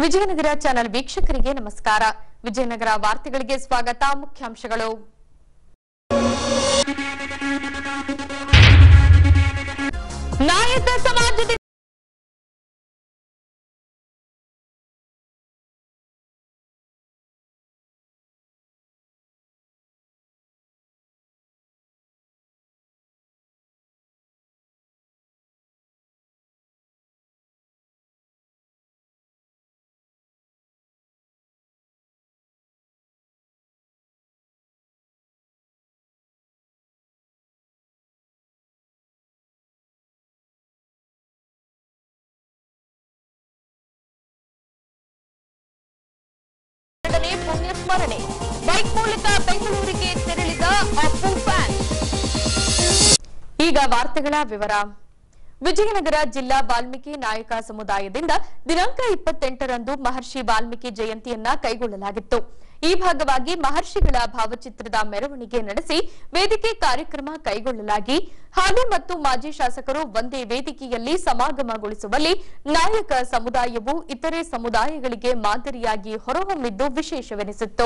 Vijayanagara channel ವೀಕ್ಷಕರಿಗೆ ನಮಸ್ಕಾರ ವಿಜಯನಗರ ವಾರ್ತೆಗಳಿಗೆ ಸ್ವಾಗತ ಮುಖ್ಯಾಂಶಗಳು ನಾಯಕ ಸಮಾಜದಿಂದ ಎರಡನೇ ಪುಣ್ಯ ಸ್ಮರಣೆ ಬೈಕ್ ಮೂಲಕ ಬೆಂಗಳೂರಿಗೆ ತೆರಳಿದ ಅಪ್ಪು ಫ್ಯಾನ್ ಈಗ ವಾರ್ತೆಗಳ ವಿವರ ವಿಜಯನಗರ ಜಿಲ್ಲಾ ವಾಲ್ಮೀಕಿ ನಾಯಕ ಸಮುದಾಯದಿಂದ ದಿನಾಂಕ ಇಪ್ಪತ್ತೆಂಟರಂದು ಮಹರ್ಷಿ ವಾಲ್ಮೀಕಿ ಜಯಂತಿಯನ್ನ ಕೈಗೊಳ್ಳಲಾಗಿತ್ತು ಈ ಭಾಗವಾಗಿ ಮಹರ್ಷಿಗಳ ಭಾವಚಿತ್ರದ ಮೆರವಣಿಗೆ ನಡೆಸಿ ವೇದಿಕೆ ಕಾರ್ಯಕ್ರಮ ಕೈಗೊಳ್ಳಲಾಗಿ ಹಾಲಿ ಮತ್ತು ಮಾಜಿ ಶಾಸಕರು ಒಂದೇ ವೇದಿಕೆಯಲ್ಲಿ ಸಮಾಗಮಗೊಳಿಸುವಲ್ಲಿ ನಾಯಕ ಸಮುದಾಯವು ಇತರೆ ಸಮುದಾಯಗಳಿಗೆ ಮಾದರಿಯಾಗಿ ಹೊರಹೊಮ್ಮಿದ್ದು ವಿಶೇಷವೆನಿಸಿತ್ತು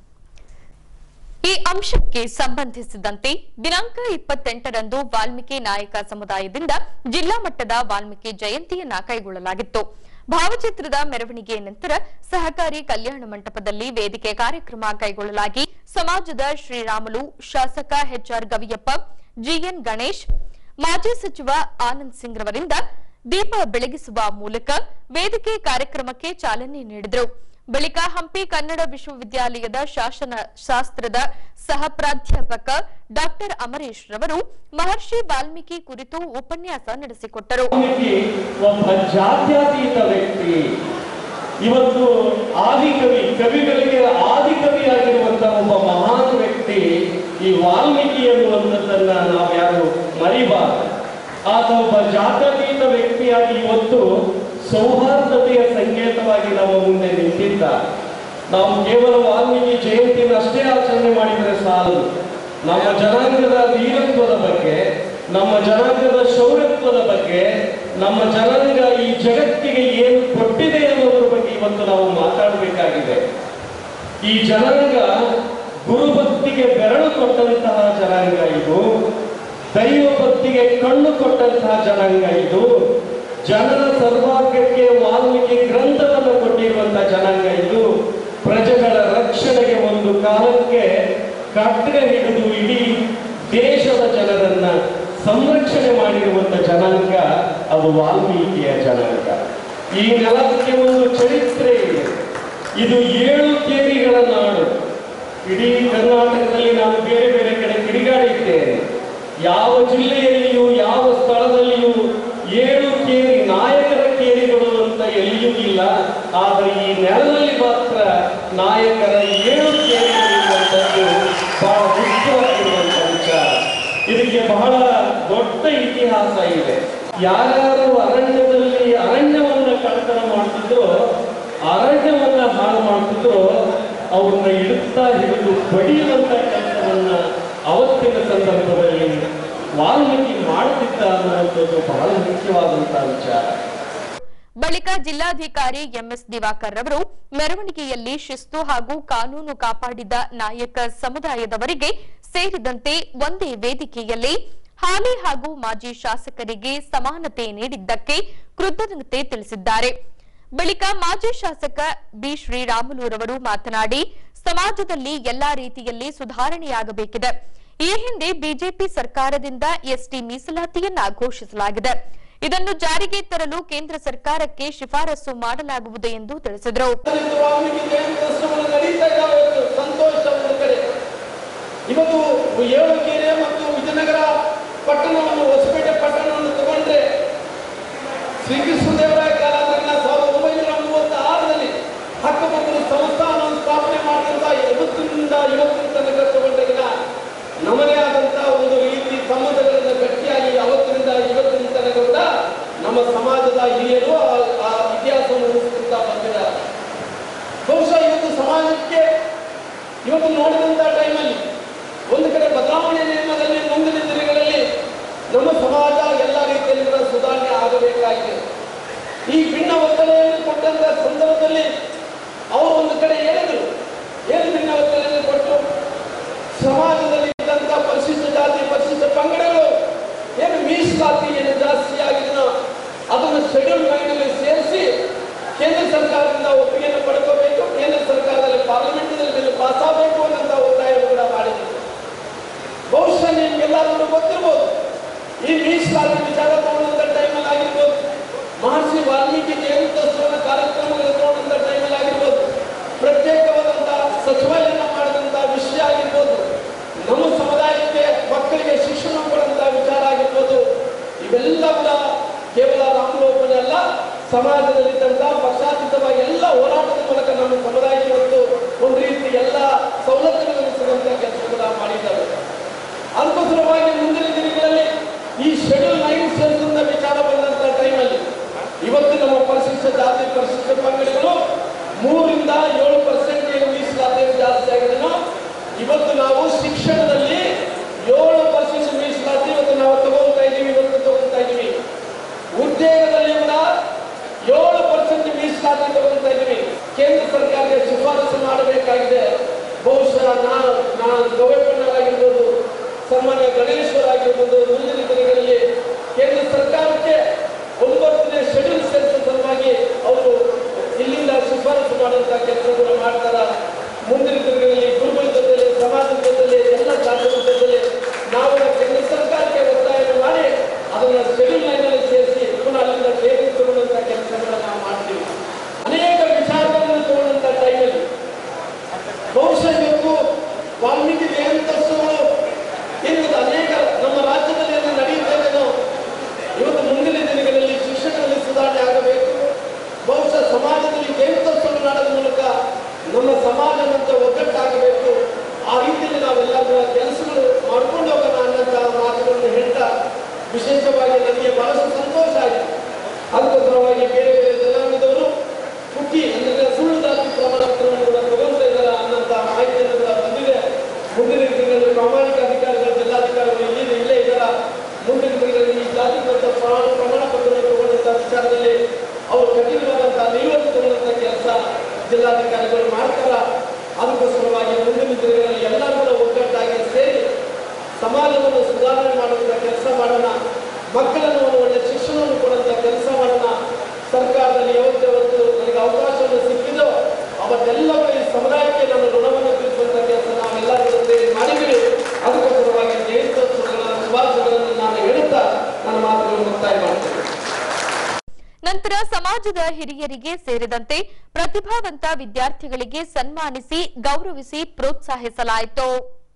ಈ ಅಂಶಕ್ಕೆ ಸಂಬಂಧಿಸಿದಂತೆ ದಿನಾಂಕ ಇಪ್ಪತ್ತೆಂಟರಂದು ವಾಲ್ಮೀಕಿ ನಾಯಕ ಸಮುದಾಯದಿಂದ ಜಿಲ್ಲಾ ಮಟ್ಟದ ವಾಲ್ಮೀಕಿ ಜಯಂತಿಯನ್ನ ಕೈಗೊಳ್ಳಲಾಗಿತ್ತು ಭಾವಚಿತ್ರದ ಮೆರವಣಿಗೆ ನಂತರ ಸಹಕಾರಿ ಕಲ್ಯಾಣ ಮಂಟಪದಲ್ಲಿ ವೇದಿಕೆ ಕಾರ್ಯಕ್ರಮ ಕೈಗೊಳ್ಳಲಾಗಿ ಸಮಾಜದ ಶ್ರೀರಾಮುಲು ಶಾಸಕ ಎಚ್ಆರ್ ಗವಿಯಪ್ಪ ಜಿಎನ್ ಗಣೇಶ್ ಮಾಜಿ ಸಚಿವ ಆನಂದ್ ಸಿಂಗ್ ರವರಿಂದ ದೀಪ ಬೆಳಗಿಸುವ ಮೂಲಕ ವೇದಿಕೆ ಕಾರ್ಯಕ್ರಮಕ್ಕೆ ಚಾಲನೆ ನೀಡಿದರು ಬಳಿಕ ಹಂಪಿ ಕನ್ನಡ ವಿಶ್ವವಿದ್ಯಾಲಯದ ಶಾಸನ ಶಾಸ್ತ್ರದ ಸಹ ಪ್ರಾಧ್ಯಾಪಕ ಡಾಕ್ಟರ್ ಅಮರೇಶ್ ರವರು ಮಹರ್ಷಿ ವಾಲ್ಮೀಕಿ ಕುರಿತು ಉಪನ್ಯಾಸ ನಡೆಸಿಕೊಟ್ಟರು ವಾಲ್ಮೀಕಿ ಒಬ್ಬ ಜಾತ್ಯತೀತ ವ್ಯಕ್ತಿ ಇವತ್ತು ಆದಿಕವಿ ಕವಿಗಳಿಗೆ ಆದಿಕವಿಯಾಗಿರುವಂತಹ ಒಬ್ಬ ಮಹಾನ್ ವ್ಯಕ್ತಿ ಈ ವಾಲ್ಮೀಕಿ ಎನ್ನುವಂಥದ್ದನ್ನ ನಾವು ಯಾರು ಮರಿಬಾರದು ಆತ ಒಬ್ಬ ಜಾತ್ಯತೀತ ವ್ಯಕ್ತಿಯಾಗಿ ಇವತ್ತು ಸೌಹಾರ್ದತೆಯ ಸಂಕೇತವಾಗಿ ನಮ್ಮ ಮುಂದೆ ನಿಂತಿದ್ದ ನಾವು ಕೇವಲ ವಾಲ್ಮೀಕಿ ಜಯಂತಿಯನ್ನು ಅಷ್ಟೇ ಆಚರಣೆ ಮಾಡಿದರೆ ಸಾಲದು ನಮ್ಮ ಜನಾಂಗದ ವೀರತ್ವದ ಬಗ್ಗೆ ನಮ್ಮ ಜನಾಂಗದ ಶೌರ್ಯತ್ವದ ಬಗ್ಗೆ ನಮ್ಮ ಜನಾಂಗ ಈ ಜಗತ್ತಿಗೆ ಏನು ಕೊಟ್ಟಿದೆ ಅನ್ನೋದ್ರ ಬಗ್ಗೆ ಇವತ್ತು ನಾವು ಮಾತಾಡಬೇಕಾಗಿದೆ ಈ ಜನಾಂಗ ಗುರುಭಕ್ತಿಗೆ ಬೆರಳು ಕೊಟ್ಟಂತಹ ಜನಾಂಗ ಇದು ದೈವ ಭಕ್ತಿಗೆ ಕಣ್ಣು ಕೊಟ್ಟಂತಹ ಜನಾಂಗ ಇದು ಜನರ ಸರ್ವಾಗ್ಯಕ್ಕೆ ವಾಲ್ಮೀಕಿ ಗ್ರಂಥವನ್ನು ಕೊಟ್ಟಿರುವಂತಹ ಜನಾಂಗ ಇದು ಪ್ರಜೆಗಳ ರಕ್ಷಣೆಗೆ ಒಂದು ಕಾಲಕ್ಕೆ ಖಡ್ಗ ಹಿಡಿದು ಇಡೀ ದೇಶದ ಜನರನ್ನ ಸಂರಕ್ಷಣೆ ಮಾಡಿರುವಂತ ಜನಾಂಗ ಅದು ವಾಲ್ಮೀಕಿಯ ಜನಾಂಗ ಈ ನೆಲಕ್ಕೆ ಒಂದು ಚರಿತ್ರೆ ಇದೆ ಇದು ಏಳು ಕೇರಿಗಳ ನಾಡು ಇಡೀ ಕರ್ನಾಟಕದಲ್ಲಿ ನಾನು ಬೇರೆ ಬೇರೆ ಕಡೆ ತಿರುಗಾಡಿದ್ದೇನೆ ಯಾವ ಜಿಲ್ಲೆಯಲ್ಲಿಯೂ ಯಾವ ಸ್ಥಳದಲ್ಲಿಯೂ ಏಳು ಕೇರಿ ನಾಯಕರ ಕೇರಿಗಳು ಅಂತ ಎಲ್ಲಿಯೂ ಇಲ್ಲ ಆದರೆ ಈ ನೆಲದಲ್ಲಿ ಮಾತ್ರ ನಾಯಕರ ಏಳು ಕೇರಿಗಳು ಇರುವಂಥದ್ದು ಬಹಳ ಮುಖ್ಯವಾಗಿರುವಂಥ ವಿಚಾರ ಇದಕ್ಕೆ ಬಹಳ ದೊಡ್ಡ ಇತಿಹಾಸ ಇದೆ ಯಾರ್ಯಾರು ಅರಣ್ಯದಲ್ಲಿ ಅರಣ್ಯವನ್ನ ಕಳ್ತನ ಮಾಡ್ತಿದ್ರು ಅರಣ್ಯವನ್ನ ಹಾಳು ಮಾಡ್ತಿದ್ರು ಅವ್ರನ್ನ ಇಡುತ್ತಾ ಹಿಡಿದು ಬಡಿಯುವಂತ ಕೆಲಸವನ್ನ ಅವತ್ತಿನ ಸಂದರ್ಭದಲ್ಲಿ ವಾಲ್ಮೀಕಿ ಮಾಡುತ್ತಿದ್ದ ಅನ್ನುವಂಥದ್ದು ಬಹಳ ಮುಖ್ಯವಾದಂತಹ ವಿಚಾರ ಬಳಿಕ ಜಿಲ್ಲಾಧಿಕಾರಿ ಎಂಎಸ್ ದಿವಾಕರ್ ರವರು ಮೆರವಣಿಗೆಯಲ್ಲಿ ಶಿಸ್ತು ಹಾಗೂ ಕಾನೂನು ಕಾಪಾಡಿದ ನಾಯಕ ಸಮುದಾಯದವರಿಗೆ ಸೇರಿದಂತೆ ಒಂದೇ ವೇದಿಕೆಯಲ್ಲಿ ಹಾಲಿ ಹಾಗೂ ಮಾಜಿ ಶಾಸಕರಿಗೆ ಸಮಾನತೆ ನೀಡಿದ್ದಕ್ಕೆ ಕೃತಜ್ಞತೆ ತಿಳಿಸಿದ್ದಾರೆ ಬಳಿಕ ಮಾಜಿ ಶಾಸಕ ಬಿ ಶ್ರೀರಾಮುಲುರವರು ಮಾತನಾಡಿ ಸಮಾಜದಲ್ಲಿ ಎಲ್ಲಾ ರೀತಿಯಲ್ಲಿ ಸುಧಾರಣೆಯಾಗಬೇಕಿದೆ ಈ ಹಿಂದೆ ಬಿಜೆಪಿ ಸರ್ಕಾರದಿಂದ ಎಸ್ಟಿ ಮೀಸಲಾತಿಯನ್ನ ಘೋಷಿಸಲಾಗಿದೆ ಇದನ್ನು ಜಾರಿಗೆ ತರಲು ಕೇಂದ್ರ ಸರ್ಕಾರಕ್ಕೆ ಶಿಫಾರಸು ಮಾಡಲಾಗುವುದು ಎಂದು ತಿಳಿಸಿದರು ಇವತ್ತು ವಾಲ್ಮೀಕಿ ಜಯಂತಿ ಉತ್ಸವಗಳು ನಡೀತಾ ಇದ್ದಾವೆ ಇವತ್ತು ಸಂತೋಷ ಒಂದು ಕಡೆ ಇವತ್ತು ಏಳುಕೆರೆ ಮತ್ತು ವಿಜಯನಗರ ಪಟ್ಟಣವನ್ನು ಹೊಸಪೇಟೆ ಪಟ್ಟಣವನ್ನು ತಗೊಂಡ್ರೆ ಶ್ರೀಕೃಷ್ಣದೇವರಾಯ ಕಾಲಾಂತರನ ಸಾವಿರದ ಒಂಬೈನೂರ ಮೂವತ್ತಾರರಲ್ಲಿ ಹಕ್ಕುಪಕ್ಕರು ಸಂಸ್ಥಾನವನ್ನು ಸ್ಥಾಪನೆ ಮಾಡಿದಂತ ಇವತ್ತಿನಿಂದ ಇವತ್ತಿನ ತನಕ ತಗೊಂಡಾಗಿನ ನಮ್ಮದೇ ಆದಂತಹ ಒಂದು ರೀತಿ ಸಂಬಂಧಗಳನ್ನು ಗಟ್ಟಿಯಾಗಿ ಅವತ್ತಿನಿಂದ ಇವತ್ತಿನ ತನಕ ಕೂಡ ನಮ್ಮ ಸಮಾಜದ ಹಿರಿಯರು ಆ- ಆ ಇತಿಹಾಸವನ್ನು ಉಳಿಸ್ಕೊಳ್ತಾ ಬಂದಿದ್ದಾರೆ ಬಹುಶಃ ಇವತ್ತು ಸಮಾಜಕ್ಕೆ ಇವತ್ತು ನೋಡಿದಂಥ ಟೈಮಲ್ಲಿ ಒಂದು ಕಡೆ ಬದಲಾವಣೆ ನಿಯಮದಲ್ಲಿ ಮುಂದಿನ ದಿನಗಳಲ್ಲಿ ನಮ್ಮ ಸಮಾಜ ಎಲ್ಲ ರೀತಿಯಲ್ಲಿ ಕೂಡ ಸುಧಾರಣೆ ಆಗಬೇಕಾಗಿದೆ ಈ ಭಿನ್ನ ಒತ್ತಲೆಯನ್ನು ಕೊಟ್ಟಂತ ಸಂದರ್ಭದಲ್ಲಿ ಅವರು ಒಂದು ಕಡೆ ಹೇಳಿದರು ಏನು ಭಿನ್ನ ಒತ್ತಲೆಯನ್ನು ಕೊಟ್ಟು ಸಮಾಜದಲ್ಲಿ ಇದ್ದಂತ ಪರಿಶಿಷ್ಟ ಜಾತಿ ಪರಿಶಿಷ್ಟ ಪಂಗಡಗಳು ಏನು ಮೀಸಲಾತಿ ಏನು ಜಾಸ್ತಿ ಆಗಿದೆನೋ ಅದನ್ನು ಶೆಡ್ಯೂಲ್ ಮೈನಲ್ಲಿ ಸೇರಿಸಿ ಕೇಂದ್ರ ಸರ್ಕಾರದಿಂದ ಒಪ್ಪಿಗೆಯನ್ನು ಪಡ್ಕೋಬೇಕು ಕೇಂದ್ರ ಸರ್ಕಾರದಲ್ಲಿ ಪಾರ್ಲಿಮೆಂಟ್ನಲ್ಲಿ ಬಿಲ್ ಪಾಸ್ ಆಗಬೇಕು ಅನ್ನಂತ ಒತ್ತಾಯವನ್ನು ಕೂಡ ಮಾಡಿದರು ಬಹುಶಃ ನಿಮ್ಗೆಲ್ಲರಿಗೂ ಗೊತ್ತಿರ್ಬೋದು ಈ ಮೀಸಲಾತಿ ವಿಚಾರ ತಗೊಂಡಂತ ಟೈಮಲ್ಲಿ ಆಗಿರ್ಬೋದು ಮಹರ್ಷಿ ವಾಲ್ಮೀಕಿ ಜಯಂತ್ಯೋತ್ಸವದ ಕಾರ್ಯಕ್ರಮಗಳು ತಗೊಂಡಂತ ಟೈಮಲ್ಲಿ ಆಗಿರ್ಬೋದು ಪ್ರತ್ಯೇಕವಾದಂತ ಸಚಿವಾಲಯನ ಮಾಡಿದಂತ ವಿಷಯ ಆಗಿರ್ಬೋದು ನಮ್ಮ ಸಮುದಾಯಕ್ಕೆ ಮಕ್ಕಳಿಗೆ ಶಿಕ್ಷಣ ಕೊಡುವಂತ ವಿಚಾರ ಆಗಿರ್ಬೋದು ಇವೆಲ್ಲ ಕೂಡ ಕೇವಲ ರಾಮಲೋಪನೆ ಅಲ್ಲ ಸಮಾಜದಲ್ಲಿದ್ದಂತ ಪಕ್ಷಾತೀತವಾಗಿ ಎಲ್ಲ ಹೋರಾಟದ ಮೂಲಕ ನಮ್ಮ ಸಮುದಾಯಕ್ಕೆ ಇವತ್ತು ಒಂದು ರೀತಿ ಎಲ್ಲ ಸವಲತ್ತುಗಳನ್ನು ಸಿಗುವಂತ ಕೆಲಸ ಕೂಡ ಮಾಡಿದ್ದಾರೆ ಅದಕ್ಕೋಸ್ಕರವಾಗಿ ಮುಂದಿನ ದಿನಗಳಲ್ಲಿ ಈ ಶೆಡ್ಯೂಲ್ ನೈನ್ ಸೇರಿಸಿದ ವಿಚಾರ ಬಂದಂತ ಟೈಮಲ್ಲಿ ಇವತ್ತು ನಮ್ಮ ಪರಿಶಿಷ್ಟ ಜಾತಿ ಪರಿಶಿಷ್ಟ ಪಂಗಡಗಳು ಮೂರಿಂದ ಏಳು ಪರ್ಸೆಂಟ್ ಏನು ಮೀಸಲಾತಿ ಜಾಸ್ತಿ ಆಗಿದೆನೋ ಇವತ್ತು ನಾವು ಶಿಕ್ಷಣದಲ್ಲಿ ಏಳು ಪರ್ಸೆಂಟ್ ಮೀಸಲಾತಿ ಇವತ್ತು ನಾವು ತಗೊಳ್ತಾ ಇದ್ದೀವಿ ಇವತ್ತು ತಗೊಳ್ತಾ ಇದ್ದೀವಿ ಉದ್ಯೋಗದಲ್ಲಿ ಕೂಡ ಏಳು ಪರ್ಸೆಂಟ್ ಮೀಸಲಾತಿ ತಗೊಳ್ತಾ ಇದ್ದೀವಿ ಕೇಂದ್ರ ಸರ್ಕಾರಕ್ಕೆ ಶಿಫಾರಸು ಮಾಡಬೇಕಾಗಿದೆ ಬಹುಶಃ ನಾನು ನಾನು ಗೌರವಣ್ಣರಾಗಿರ್ಬೋದು ಸನ್ಮಾನ್ಯ ಗಣೇಶ್ವರ ಆಗಿರ್ಬೋದು ಮುಂದಿನ ದಿನಗಳಲ್ಲಿ ಕೇಂದ್ರ ಸರ್ಕಾರಕ್ಕೆ ಒಂಬತ್ತನೇ ಶೆಡ್ಯೂಲ್ ಸೇರಿಸುವ ಸಲುವಾಗಿ ಅವರು ಇಲ್ಲಿಂದ ಶಿಫಾರಸು ಮಾಡುವಂತ ಕೆಲಸವನ್ನು ಮಾಡ್ತಾರ ಮುಂದಿನ ದಿನಗಳಲ್ಲಿ ಗುರುಗಳ ಜೊತೆಲಿ ಸಮಾಜದ ಜೊತೆಲಿ ಎಲ್ಲ ಜಾತಿಗಳ ಜೊತೆಲಿ ನಾವು ಕೇಂದ್ರ ಸರ್ಕಾರಕ್ಕೆ ಒತ್ತಾಯವನ್ನು ಮಾಡಿ ಅದನ್ನ ಶೆಡ್ಯೂಲ್ ಲೈನಲ್ಲಿ ಸೇರಿಸಿ ಪುನಃ ಅಲ್ಲಿಂದ ಟ್ರೈನಿಂಗ್ ತಗೊಳ್ಳುವಂತ ಕೆಲಸಗಳನ್ನ ನಾವು ಮಾಡ್ತೀವಿ ಅನೇಕ ವಿಚಾರಗಳನ್ನು ತಗೊಳ್ಳುವಂತ ಟೈಮಲ್ಲಿ ಬಹುಶಃ ಇವತ್ತು ವಾಲ್ಮೀಕಿ ಜಯಂತ್ಯೋತ್ಸವಗಳು ಇವತ್ತು ಅನೇಕ ನಮ್ಮ ರಾಜ್ಯದಲ್ಲಿ ಅದು ನಡೆಯುತ್ತೇನೋ ಇವತ್ತು ಮುಂದಿನ ದಿನಗಳಲ್ಲಿ ಶಿಕ್ಷಣದಲ್ಲಿ ಸುಧಾರಣೆ ಆಗಬೇಕು ಬಹುಶಃ ಸಮಾಜದಲ್ಲಿ ಜಯಂತ್ಯೋತ್ಸವ ಮಾಡೋದ್ರ ಮೂಲಕ ನಮ್ಮ ಸಮಾಜ ಮತ್ತು ಒಗ್ಗಟ್ಟಾಗಬೇಕು ಆ ರೀತಿಯಲ್ಲಿ ನಾವೆಲ್ಲ ಕೂಡ ಕೆಲಸಗಳು ಮಾಡ್ಕೊಂಡು ಹೋಗೋಣ ಅನ್ನೋಂಥ ಮಾತುಗಳನ್ನು ಹೇಳ್ತಾ ವಿಶೇಷವಾಗಿ ನನಗೆ ಬಹಳಷ್ಟು ಸಂತೋಷ ಆಯಿತು ಅದಕ್ಕೋಸ್ಕರವಾಗಿ ಬೇರೆ ಬೇರೆ ಜನಾಂಗದವರು ಹುಟ್ಟಿ ಅಂದ್ರೆ ಸುಳ್ಳು ಜಾತಿ ಪ್ರಮಾಣ ಪತ್ರವನ್ನು ಕೂಡ ತಗೊಳ್ತಾ ಇದ್ದಾರೆ ಅನ್ನೋಂಥ ಮಾಹಿತಿಯನ್ನು ಕೂಡ ಬಂದಿದೆ ಮುಂದಿನ ದಿನಗಳಲ್ಲಿ ಪ್ರಾಮಾಣಿಕ ಅಧಿಕಾರಿಗಳು ಜಿಲ್ಲಾಧಿಕಾರಿಗಳು ಇಲ್ಲಿ ಇಲ್ಲೇ ಇದ್ದಾರ ಮುಂದಿನ ದಿನಗಳಲ್ಲಿ ಈ ಜಾತಿ ಪತ್ರ ಪ್ರಮಾಣ ಪ್ರಮಾಣ ಪತ್ರವನ್ನು ತಗೊಂಡಂತ ವಿಚಾರದಲ್ಲಿ ಅವರು ಕಠಿಣವಾದಂತಹ ನಿಲುವನ್ನು ತಗೊಂಡಂತ ಕೆಲಸ ಜಿಲ್ಲಾಧಿಕಾರಿಗಳು ಮಾಡ್ತಾರ ಅದಕ್ಕೋಸ್ಕರವಾಗಿ ಮುಂದಿನ ದಿನಗಳಲ್ಲಿ ಎಲ್ಲರೂ ಕೂಡ ಒಗ್ಗಟ್ಟಾಗಿ ಸೇರಿ ಸಮಾಜವನ್ನು ಸುಧಾರಣೆ ಮಾಡುವಂತ ಕೆಲಸ ಮಾಡೋಣ ಮಕ್ಕಳನ್ನು ಒಂದು ಒಳ್ಳೆ ಶಿಕ್ಷಣವನ್ನು ಕೊಡುವಂತ ಕೆಲಸ ಮಾಡೋಣ ಸರ್ಕಾರದಲ್ಲಿ ಯಾವತ್ತು ಯಾವತ್ತು ನನಗೆ ಅವಕಾಶವನ್ನು ಸಿಕ್ಕಿದೋ ಅವತ್ತೆಲ್ಲ ಈ ಸಮುದಾಯಕ್ಕೆ ನಾನು ಋಣವನ್ನು ತೀರಿಸುವಂತ ಕೆಲಸ ನಾವೆಲ್ಲರೂ ಕೂಡ ಸೇರಿ ಮಾಡಿದ್ದೀವಿ ಅದಕ್ಕೋಸ್ಕರವಾಗಿ ಜಯಂತ್ಯೋತ್ಸವಗಳ ಶುಭಾಶಯಗಳನ್ನು ನಾನು ಹೇಳುತ್ತಾ ನನ್ನ ಮಾತುಗಳನ್ನು ಮುಕ್ತಾಯ ಮಾಡ್ತೇನೆ ನಂತರ ಸಮಾಜದ ಹಿರಿಯರಿಗೆ ಸೇರಿದಂತೆ ಪ್ರತಿಭಾವಂತ ವಿದ್ಯಾರ್ಥಿಗಳಿಗೆ ಸನ್ಮಾನಿಸಿ ಗೌರವಿಸಿ ಪ್ರೋತ್ಸಾಹಿಸಲಾಯಿತು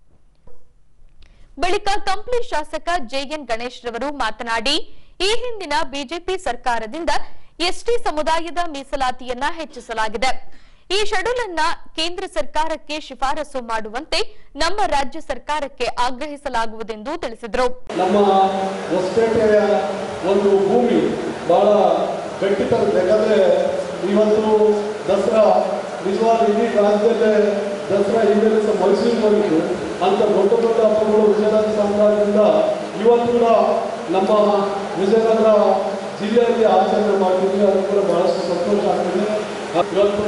ಬಳಿಕ ಕಂಪ್ಲಿ ಶಾಸಕ ಜೆಎನ್ ಗಣೇಶ್ ರವರು ಮಾತನಾಡಿ ಈ ಹಿಂದಿನ ಬಿಜೆಪಿ ಸರ್ಕಾರದಿಂದ ಎಸ್ಟಿ ಸಮುದಾಯದ ಮೀಸಲಾತಿಯನ್ನ ಹೆಚ್ಚಿಸಲಾಗಿದೆ ಈ ಶೆಡ್ಯೂಲ್ ಅನ್ನ ಕೇಂದ್ರ ಸರ್ಕಾರಕ್ಕೆ ಶಿಫಾರಸು ಮಾಡುವಂತೆ ನಮ್ಮ ರಾಜ್ಯ ಸರ್ಕಾರಕ್ಕೆ ಆಗ್ರಹಿಸಲಾಗುವುದೆಂದು ತಿಳಿಸಿದರು ನಮ್ಮ ಹೊಸಪೇಟೆಯ ಒಂದು ಭೂಮಿ ಬಹಳ ಗಟ್ಟಿತರದ್ದು ಯಾಕಂದ್ರೆ ಇವತ್ತು ದಸರಾ ನಿಜವಾದ ಇಡೀ ರಾಜ್ಯದಲ್ಲೇ ದಸರಾ ಹಿಂದೆ ಸಹ ಮೈಸೂರಿನವರಿಗೂ ಅಂತ ದೊಡ್ಡ ದೊಡ್ಡ ಹಬ್ಬಗಳು ವಿಜಯನಗರ ಸಾಮ್ರಾಜ್ಯದಿಂದ ಇವತ್ತು ಕೂಡ ನಮ್ಮ ವಿಜಯನಗರ ಜಿಲ್ಲೆಯಲ್ಲಿ ಆಚರಣೆ ಮಾಡ್ತಿದ್ವಿ ಅದು ಕೂಡ ಬಹಳಷ್ಟು ಸಂತೋಷ ಆಗ್ತದೆ ಇವತ್ತು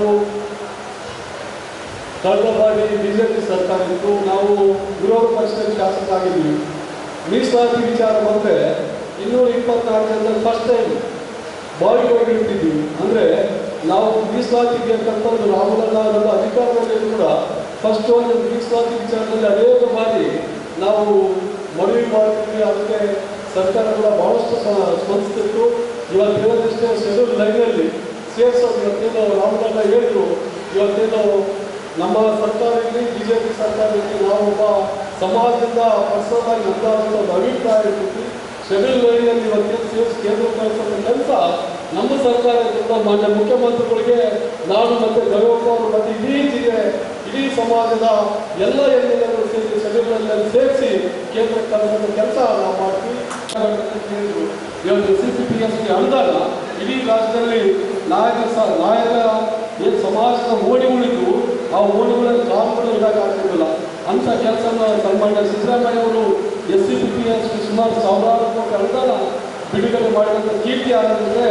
ಕಳೆದ ಬಾರಿ ಬಿಜೆಪಿ ಸರ್ಕಾರ ಇತ್ತು ನಾವು ವಿರೋಧ ಪಕ್ಷದ ಶಾಸಕರಾಗಿದ್ವಿ ಮೀಸಲಾತಿ ವಿಚಾರ ಬಂದ್ರೆ ಇನ್ನೂರ ಇಪ್ಪತ್ನಾಲ್ಕು ಜನರಲ್ಲಿ ಫಸ್ಟ್ ಟೈಮ್ ಬಾವಿಗೆ ಹೋಗಿರ್ತಿದ್ವಿ ಅಂದ್ರೆ ನಾವು ಮೀಸಲಾತಿಗೆ ಅಂತಂದು ರಾಹುಲ್ ಅವರ ಅಧಿಕಾರದಲ್ಲಿ ಕೂಡ ಫಸ್ಟ್ ಒಂದು ಮೀಸಲಾತಿ ವಿಚಾರದಲ್ಲಿ ಅನೇಕ ಬಾರಿ ನಾವು ಮನವಿ ಮಾಡ್ತಿದ್ವಿ ಅದಕ್ಕೆ ಸರ್ಕಾರ ಕೂಡ ಬಹಳಷ್ಟು ಸ- ಸ್ಪಂದಿಸ್ತಿತ್ತು ಇವತ್ತು ಹೇಳೋದಿಷ್ಟೇ ಶೆಡ್ಯೂಲ್ ಲೈನಲ್ಲಿ ಸೇರಿಸೋದು ಇವತ್ತೇನು ರಾಹುಲ್ ಹೇಳಿದ್ರು ಇವತ್ತೇನು ನಮ್ಮ ಸರ್ಕಾರ ಇರಲಿ ಬಿಜೆಪಿ ಸರ್ಕಾರ ಇರಲಿ ನಾವು ಒಬ್ಬ ಸಮಾಜದಿಂದ ಪರ್ಸನಲ್ ಆಗಿ ನಂದಾದಂಥ ಒಂದು ಅಭಿಪ್ರಾಯ ಇರ್ತೀವಿ ಶೆಡ್ಯೂಲ್ ಲೈನಲ್ಲಿ ಇವತ್ತೇನು ಸೇರಿಸಿ ಕೇಂದ್ರ ಕಳಿಸೋದ್ರ ಕೆಲಸ ನಮ್ಮ ಸರ್ಕಾರದಿಂದ ಮಾನ್ಯ ಮುಖ್ಯಮಂತ್ರಿಗಳಿಗೆ ನಾನು ಮತ್ತೆ ಗೌರವಪ್ಪ ಅವರು ಮತ್ತೆ ಇಡೀ ಜಿಲ್ಲೆ ಇಡೀ ಸಮಾಜದ ಎಲ್ಲ ಎಮ್ಮೆಲ್ಲೆಗಳು ಸೇರಿ ಶೆಡ್ಯೂಲ್ ಲೈನಲ್ಲಿ ಸೇರಿಸಿ ಕೇಂದ್ರ ಕಳಿಸೋ ಕೆಲಸ ನಾವು ಮಾಡ್ತೀವಿ ಕೇಳಿದ್ರು ಇವತ್ತು ಸಿ ಪಿ ಪಿ ಎಸ್ಗೆ ಅನುದಾನ ಇಡೀ ರಾಜ್ಯದಲ್ಲಿ ನಾಯಕ ಸ ನಾಯಕ ಏನು ಸಮಾಜದ ಓಡಿ ಉಳಿದು ಆ ಓಡಿಗಳಲ್ಲಿ ಕಾಲುಗಳು ಇಡೋಕ್ಕಾಗ್ತಿರಲಿಲ್ಲ ಅಂತ ಕೆಲಸನ ಸನ್ಮಾನ್ಯ ಸಿದ್ದರಾಮಯ್ಯ ಅವರು S C P P S ಸುಮಾರು ಸಾವಿರಾರು ಕೋಟಿ ಅನುದಾನ ಬಿಡುಗಡೆ ಮಾಡಿದಂಥ ಕೀರ್ತಿ ಆಗಿದ್ರೆ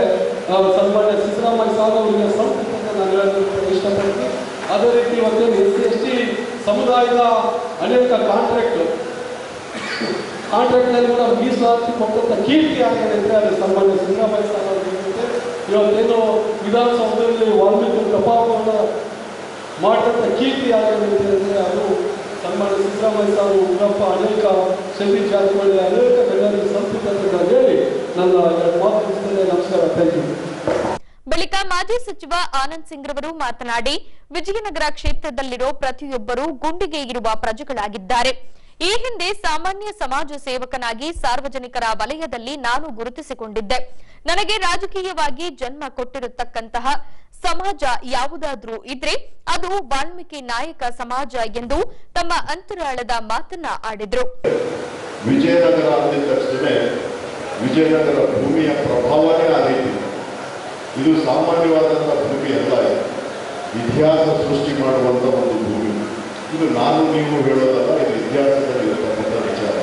ಆ, ಸನ್ಮಾನ್ಯ ಸಿದ್ದರಾಮಯ್ಯ ಸಾರ್ ಅವರಿಗೆ ಸಂತೃಪ್ತಿ ಅಂತ ನಾನು ಹೇಳೋದಕ್ಕೆ ಇಷ್ಟಪಡ್ತೀನಿ ಅದೇ ರೀತಿ ಇವತ್ತೇನು ಎಸ್ ಸಿ ಎಸ್ ಟಿ ಸಮುದಾಯದ ಅನೇಕ ಕಾಂಟ್ರಾಕ್ಟ್ ಕಾಂಟ್ರಾಕ್ಟ್ನಲ್ಲಿ ಕೂಡ ಮೀಸಲಾತಿ ಕೊಟ್ಟಂತ ಕೀರ್ತಿ ಆಗಿದೆ ಅಂದರೆ ಅದು ಸನ್ಮಾನ್ಯ ಸಿದ್ದರಾಮಯ್ಯ ಸಾರ್ ಅವರಿಗೆ ಇವತ್ತೇನು ವಿಧಾನಸೌಧದಲ್ಲಿ ವಾಲ್ಮೀಕಿ ಪ್ರಭಾವವನ್ನು ಮಾಡಿದಂಥ ಕೀರ್ತಿ ಆಗಿದೆ ಅಂದರೆ ಅದು ಸನ್ಮಾನ್ಯ ಸಿದ್ದರಾಮಯ್ಯ ಸಾರು ಉಗ್ರಪ್ಪ ಅನೇಕ ಶೆಟ್ಟಿ ಜಾತಿಗಳಿಗೆ ಅನೇಕ ಜನರಿಗೆ ಸಂತೃಪ್ತಿ ಅಂತ ನಾನು ಹೇಳಿ ನನ್ನ ಎರಡು ಮಾತು ಮುಗಿಸ್ತೇನೆ ನಮಸ್ಕಾರ ಥ್ಯಾಂಕ್ ಯು ಬಳಿಕ ಮಾಜಿ ಸಚಿವ ಆನಂದ್ ಸಿಂಗ್ ರವರು ಮಾತನಾಡಿ ವಿಜಯನಗರ ಕ್ಷೇತ್ರದಲ್ಲಿರೋ ಪ್ರತಿಯೊಬ್ಬರೂ ಗುಂಡಿಗೆ ಇರುವ ಪ್ರಜೆಗಳಾಗಿದ್ದಾರೆ ಈ ಹಿಂದೆ ಸಾಮಾನ್ಯ ಸಮಾಜ ಸೇವಕನಾಗಿ ಸಾರ್ವಜನಿಕರ ವಲಯದಲ್ಲಿ ನಾನು ಗುರುತಿಸಿಕೊಂಡಿದ್ದೆ ನನಗೆ ರಾಜಕೀಯವಾಗಿ ಜನ್ಮ ಕೊಟ್ಟಿರತಕ್ಕಂತಹ ಸಮಾಜ ಯಾವುದಾದ್ರೂ ಇದ್ರೆ ಅದು ವಾಲ್ಮೀಕಿ ನಾಯಕ ಸಮಾಜ ಎಂದು ತಮ್ಮ ಅಂತರಾಳದ ಮಾತನ್ನ ಆಡಿದ್ರು ವಿಜಯನಗರ ಅಂದಿದ ತಕ್ಷಣ ವಿಜಯನಗರ ಭೂಮಿಯ ಪ್ರಭಾವನೇ ಆ ರೀತಿ ಇದು ಸಾಮಾನ್ಯವಾದಂಥ ಭೂಮಿ ಅಲ್ಲ ಇದು ಇತಿಹಾಸ ಸೃಷ್ಟಿ ಮಾಡುವಂಥ ಒಂದು ಭೂಮಿ ಇದು ನಾನು ನೀವು ಹೇಳೋದಲ್ಲ ಇದು ಇತಿಹಾಸದಲ್ಲಿ ಇರತಕ್ಕಂಥ ವಿಚಾರ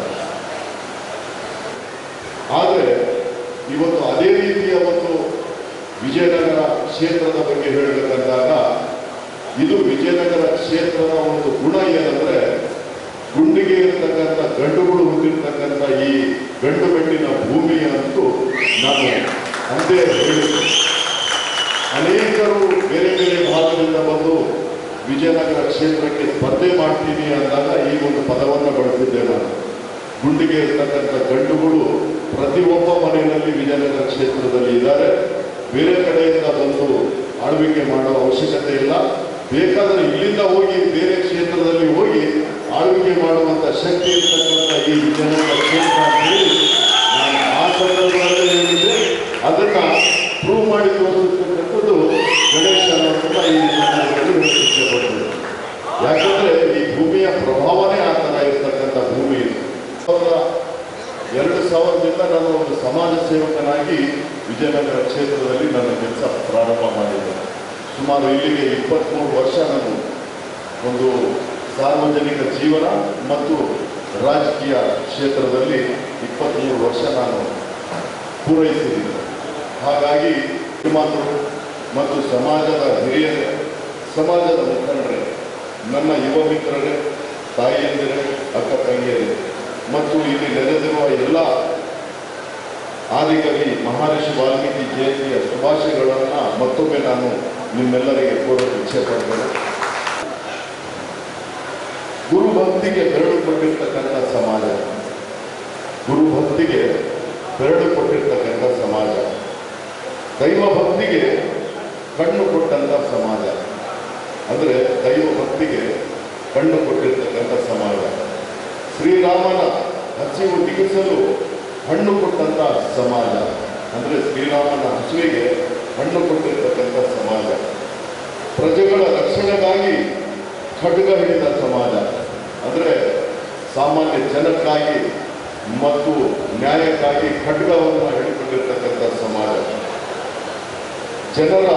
ಆದರೆ ಇವತ್ತು ಅದೇ ರೀತಿಯ ಒಂದು ವಿಜಯನಗರ ಕ್ಷೇತ್ರದ ಬಗ್ಗೆ ಹೇಳಬೇಕಂದಾಗ ಇದು ವಿಜಯನಗರ ಕ್ಷೇತ್ರದ ಒಂದು ಗುಣ ಏನಂದ್ರೆ ಗುಂಡಿಗೆ ಇರತಕ್ಕಂಥ ಗಂಡುಗಳು ಹೊಂದಿರತಕ್ಕಂಥ ಈ ಗಂಡು ಗಂಡಿನ ಭೂಮಿ ಅಂತೂ ನಾನು ಅಂದೇ ಹೇಳಿದೆ ಅನೇಕರು ಬೇರೆ ಬೇರೆ ಭಾಗದಿಂದ ಬಂದು ವಿಜಯನಗರ ಕ್ಷೇತ್ರಕ್ಕೆ ಸ್ಪರ್ಧೆ ಮಾಡ್ತೀನಿ ಅಂದಾಗ ಈ ಒಂದು ಪದವನ್ನು ಬಳಸಿದ್ದೆ ನಾನು ಗುಂಡಿಗೆ ಇರತಕ್ಕಂಥ ಗಂಡುಗಳು ಪ್ರತಿಯೊಬ್ಬ ಮನೆಯಲ್ಲಿ ವಿಜಯನಗರ ಕ್ಷೇತ್ರದಲ್ಲಿ ಇದ್ದಾರೆ ಬೇರೆ ಕಡೆಯಿಂದ ಬಂದು ಆಳ್ವಿಕೆ ಮಾಡೋ ಅವಶ್ಯಕತೆ ಇಲ್ಲ ಬೇಕಾದರೆ ಇಲ್ಲಿಂದ ಹೋಗಿ ಬೇರೆ ಕ್ಷೇತ್ರದಲ್ಲಿ ಹೋಗಿ ಆಳ್ವಿಕೆ ಮಾಡುವಂತ ಶಕ್ತಿ ಇರ್ತಕ್ಕಂಥ ಈ ವಿಜಯನಗರ ಕ್ಷೇತ್ರ ಅಂತ ಹೇಳಿ ನಾನು ಆ ಸಂದರ್ಭದಲ್ಲಿ ಹೇಳಿದ್ದೆ ಅದನ್ನ ಪ್ರೂವ್ ಮಾಡಿ ತೋರಿಸ್ತಕ್ಕಂಥದ್ದು ಗಣೇಶ ಅನ್ನೋದನ್ನ ಈ ಸಂದರ್ಭದಲ್ಲಿ ಹೇಳಲಿಕ್ಕೆ ಇಷ್ಟಪಡ್ತೇನೆ ಯಾಕಂದ್ರೆ ಈ ಭೂಮಿಯ ಪ್ರಭಾವನೇ ಆ ಥರ ಇರ್ತಕ್ಕಂಥ ಭೂಮಿ ಇದು ಸಾವಿರದ ಎರಡು ಸಾವಿರದಿಂದ ನಾನು ಒಂದು ಸಮಾಜ ಸೇವಕನಾಗಿ ವಿಜಯನಗರ ಕ್ಷೇತ್ರದಲ್ಲಿ ನನ್ನ ಕೆಲಸ ಪ್ರಾರಂಭ ಮಾಡಿದ್ದೆ ಸುಮಾರು ಇಲ್ಲಿಗೆ ಇಪ್ಪತ್ತ್ಮೂರು ವರ್ಷ ನಾನು ಒಂದು ಸಾರ್ವಜನಿಕ ಜೀವನ ಮತ್ತು ರಾಜಕೀಯ ಕ್ಷೇತ್ರದಲ್ಲಿ ಇಪ್ಪತ್ತ್ಮೂರು ವರ್ಷ ನಾನು ಪೂರೈಸಿದ್ದೀನಿ ಹಾಗಾಗಿ ಶ್ರೀಮಂತರು ಮತ್ತು ಸಮಾಜದ ಹಿರಿಯರೇ ಸಮಾಜದ ಮುಖಂಡರೇ ನನ್ನ ಯುವ ಮಿತ್ರರೇ ತಾಯಿಯಂದಿರೇ ಅಕ್ಕ ತಂಗಿಯರೇ ಮತ್ತು ಇಲ್ಲಿ ನೆರೆದಿರುವ ಎಲ್ಲ ಆದಿಕವಿ ಮಹರ್ಷಿ ವಾಲ್ಮೀಕಿ ಜಯಂತಿಯ ಶುಭಾಶಯಗಳನ್ನು ಮತ್ತೊಮ್ಮೆ ನಾನು ನಿಮ್ಮೆಲ್ಲರಿಗೆ ಕೋರಲು ಇಚ್ಛೆ ಪಡ್ತೇನೆ ಗುರು ಭಕ್ತಿಗೆ ಬೆರಳು ಕೊಟ್ಟಿರ್ತಕ್ಕಂಥ ಸಮಾಜ ಗುರು ಭಕ್ತಿಗೆ ಬೆರಳು ಕೊಟ್ಟಿರ್ತಕ್ಕಂಥ ಸಮಾಜ ದೈವ ಭಕ್ತಿಗೆ ಕಣ್ಣು ಕೊಟ್ಟಂಥ ಸಮಾಜ ಅಂದರೆ ದೈವ ಭಕ್ತಿಗೆ ಕಣ್ಣು ಕೊಟ್ಟಿರ್ತಕ್ಕಂಥ ಸಮಾಜ ಶ್ರೀರಾಮನ ಹಸಿವು ನಿಗಿಸಲು ಹಣ್ಣು ಕೊಟ್ಟಂಥ ಸಮಾಜ ಅಂದರೆ ಶ್ರೀರಾಮನ ಹಸುವಿಗೆ ಹಣ್ಣು ಕೊಟ್ಟಿರ್ತಕ್ಕಂಥ ಸಮಾಜ ಪ್ರಜೆಗಳ ರಕ್ಷಣೆಗಾಗಿ ಖಡ್ಗ ಹಿಡಿದ ಸಮಾಜ ಅಂದರೆ ಸಾಮಾನ್ಯ ಜನಕ್ಕಾಗಿ ಮತ್ತು ನ್ಯಾಯಕ್ಕಾಗಿ ಖಡ್ಗವನ್ನು ಹಿಡಿಕೊಂಡಿರ್ತಕ್ಕಂಥ ಸಮಾಜ ಜನರ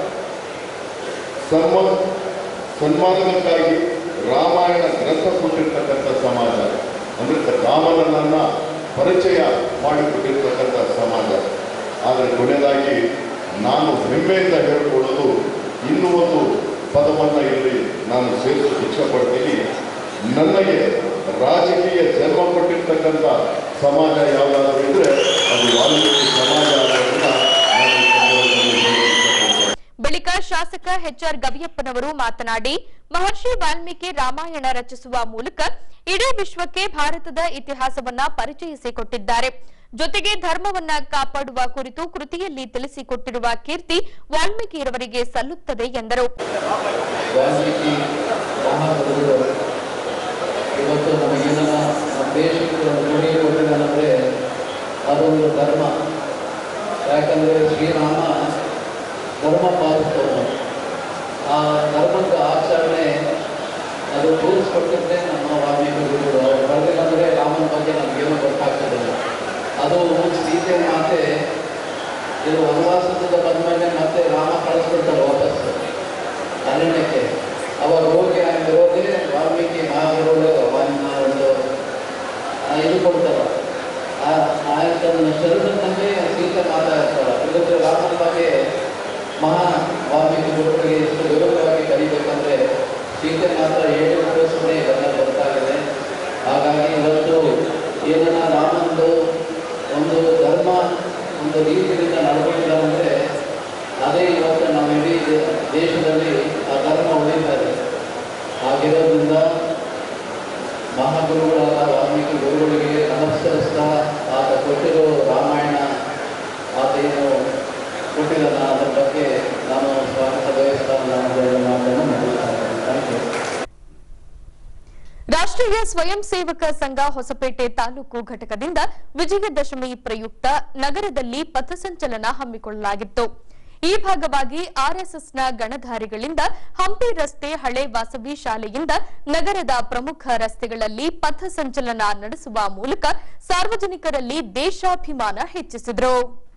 ಸನ್ಮ ಸನ್ಮಾನಕ್ಕಾಗಿ ರಾಮಾಯಣ ಗ್ರಂಥ ಕೊಟ್ಟಿರ್ತಕ್ಕಂಥ ಸಮಾಜ ಅಂದ್ರೆ ರಾಮನನ್ನ ಪರಿಚಯ ಮಾಡಿಕೊಟ್ಟಿರ್ತಕ್ಕಂಥ ಸಮಾಜ ಆದರೆ ಕೊನೆಯದಾಗಿ ನಾನು ಹೆಮ್ಮೆಯಿಂದ ಹೇಳಿಕೊಳ್ಳೋದು ಇನ್ನೂ ಒಂದು ಪದವನ್ನು ಇಲ್ಲಿ ನಾನು ಸೇರಿಸಲು ಇಷ್ಟಪಡ್ತೀನಿ ನನಗೆ ರಾಜಕೀಯ ಜನ್ಮ ಕೊಟ್ಟಿರ್ತಕ್ಕಂಥ ಸಮಾಜ ಯಾವುದಾದ್ರೂ ಇದ್ರೆ ಅದು ವಾಲ್ಮೀಕಿ ಸಮಾಜ ಅನ್ನೋದನ್ನ ನಾನು ಈ ಸಂದರ್ಭದಲ್ಲಿ ಹೇಳಲು ಇಷ್ಟಪಡ್ತೇನೆ ಬಳಿಕ ಶಾಸಕ ಎಚ್ಆರ್ ಗವಿಯಪ್ಪನವರು ಮಾತನಾಡಿ ಮಹರ್ಷಿ ವಾಲ್ಮೀಕಿ ರಾಮಾಯಣ ರಚಿಸುವ ಮೂಲಕ ಇಡೀ ವಿಶ್ವಕ್ಕೆ ಭಾರತದ ಇತಿಹಾಸವನ್ನ ಪರಿಚಯಿಸಿಕೊಟ್ಟಿದ್ದಾರೆ ಜೊತೆಗೆ ಧರ್ಮವನ್ನ ಕಾಪಾಡುವ ಕುರಿತು ಕೃತಿಯಲ್ಲಿ ತಿಳಿಸಿಕೊಟ್ಟಿರುವ ಕೀರ್ತಿ ವಾಲ್ಮೀಕಿಯವರಿಗೆ ಸಲ್ಲುತ್ತದೆ ಎಂದರು ವಾಲ್ಮೀಕಿ ಮಹಾಕವಿಗಳು ಇವತ್ತು ನಮಗೇನ ನಮ್ಮ ದೇಶಕ್ಕೆ ಒಂದು ಗುರಿ ಕೊಟ್ಟಿದ್ದಾನಂದರೆ ಅದೊಂದು ಧರ್ಮ ಯಾಕಂದರೆ ಶ್ರೀರಾಮ ಧರ್ಮ ಪಾಲಿಸ್ತವನು ಆ ಧರ್ಮದ ಆಚರಣೆ ಅದು ತೋರಿಸ್ಕೊಟ್ಟಿದ್ದೆ ನಮ್ಮ ವಾಲ್ಮೀಕಿ ಗುರುಗಳು ಅವ್ರು ಬರಲಿಲ್ಲ ಅಂದರೆ ರಾಮನ ಬಗ್ಗೆ ನಮಗೇನೋ ಗೊತ್ತಾಗ್ತದಿಲ್ಲ ಅದು ಸೀತೆ ಮಾತೆ ಇದು ವನವಾಸದಿಂದ ಬಂದಮೇಲೆ ಮತ್ತೆ ರಾಮ ಕಳಿಸ್ಬಿಡ್ತಾರೆ ವಾಪಸ್ ಅರಣ್ಯಕ್ಕೆ ಅವರು ಹೋಗಿ ಆಗಿರೋದೇ ವಾಲ್ಮೀಕಿ ಮಹಾಗುರುಗಳು ಅವನ್ನ ಒಂದು ಆ, ಇದು ಕೊಡ್ತಾರ ಆ ಆಯತನ ಶರಣನಲ್ಲಿ ಸೀತೆ ಮಾತಾಡ್ತಾರ ಇಲ್ಲದ್ರೆ ರಾಮನ ಬಗ್ಗೆ ಮಾತ್ರ ಏಳು ಸುಮ್ಮನೆ ಇವೆಲ್ಲ ಗೊತ್ತಾಗಿದೆ ಹಾಗಾಗಿ ಇವತ್ತು ಏನನ್ನ ನಾವೊಂದು ಒಂದು ಧರ್ಮ ಒಂದು ರೀತಿಯಿಂದ ನಡ್ಕೊಂಡಿಲ್ಲ ಅಂದರೆ ಅದೇ ಇವತ್ತು ನಾವು ಇಡೀ ದೇಶದಲ್ಲಿ ಆ ಧರ್ಮ ಉಳಿತಾ ಇದೆ ಹಾಗಿರೋದ್ರಿಂದ ಮಹಾಗುರುಗಳಾದ ವಾಲ್ಮೀಕಿ ಗುರುಗಳಿಗೆ ನಮಸ್ಕರಿಸ್ತಾ ಆತ ಕೊಟ್ಟಿರೋ ರಾಮಾಯಣ ಆತ ಏನು ಕೊಟ್ಟಿದ್ದಾನ ಅದರ ಬಗ್ಗೆ ನಾನು ಸ್ವಾಗತ ಬಯಸ್ತಾ ನಾನು ಎರಡು ಮಾತನ್ನು ಮುಗಿಸ್ತಾ ಇದ್ದೇನೆ ಥ್ಯಾಂಕ್ ಯು ರಾಷ್ಟ್ರೀಯ ಸ್ವಯಂ ಸೇವಕ ಸಂಘ ಹೊಸಪೇಟೆ ತಾಲೂಕು ಘಟಕದಿಂದ ವಿಜಯದಶಮಿ ಪ್ರಯುಕ್ತ ನಗರದಲ್ಲಿ ಪಥಸಂಚಲನ ಹಮ್ಮಿಕೊಳ್ಳಲಾಗಿತ್ತು ಈ ಭಾಗವಾಗಿ ಆರ್ಎಸ್ಎಸ್ನ ಗಣಧಾರಿಗಳಿಂದ ಹಂಪಿ ರಸ್ತೆ ಹಳೆ ವಾಸವಿ ಶಾಲೆಯಿಂದ ನಗರದ ಪ್ರಮುಖ ರಸ್ತೆಗಳಲ್ಲಿ ಪಥಸಂಚಲನ ನಡೆಸುವ ಮೂಲಕ ಸಾರ್ವಜನಿಕರಲ್ಲಿ ದೇಶಾಭಿಮಾನ ಹೆಚ್ಚಿಸಿದರು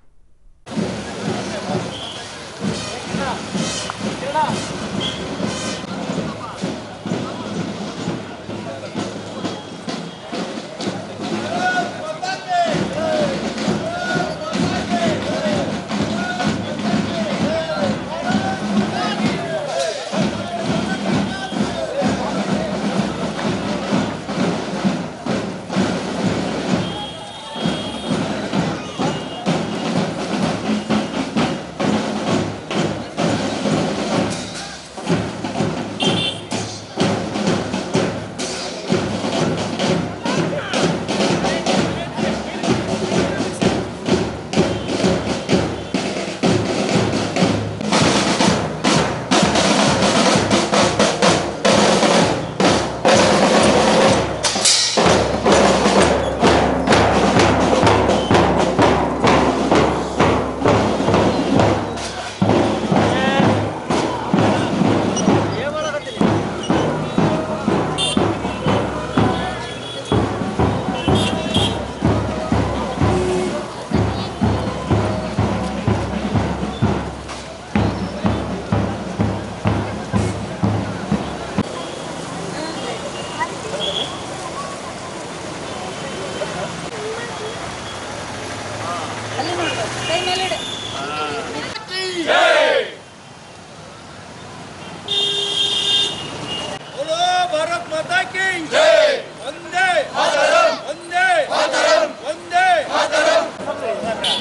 बोलो भारत माता की जय वंदे मातरम वंदे मातरम वंदे मातरम